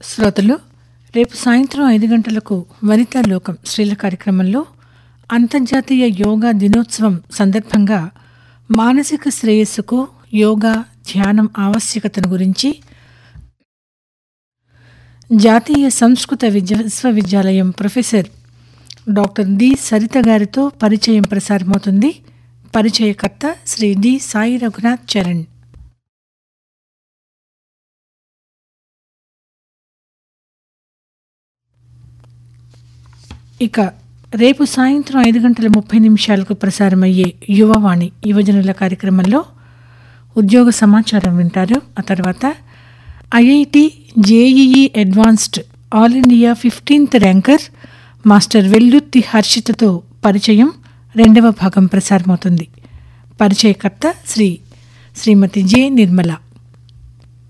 శ్రోతలు రేపు సాయంత్రం ఐదు గంటలకు వనితా లోకం స్త్రీల కార్యక్రమంలో అంతర్జాతీయ యోగా దినోత్సవం సందర్భంగా మానసిక శ్రేయస్సుకు యోగా ధ్యానం ఆవశ్యకతను గురించి జాతీయ సంస్కృత విద్య విశ్వవిద్యాలయం ప్రొఫెసర్ డాక్టర్ డి సరిత గారితో పరిచయం ప్రసారమవుతుంది పరిచయకర్త శ్రీ డి సాయి రఘునాథ్ చరణ్ ఇక రేపు సాయంత్రం ఐదు గంటల ముప్పై నిమిషాలకు ప్రసారమయ్యే యువవాణి యువజనుల కార్యక్రమంలో ఉద్యోగ సమాచారం వింటారు ఆ తర్వాత IIT JEE advanced all India fifteenth ranker master Velluthi హర్షితతో పరిచయం రెండవ భాగం ప్రసారమవుతుంది పరిచయకర్త శ్రీ శ్రీమతి జె నిర్మల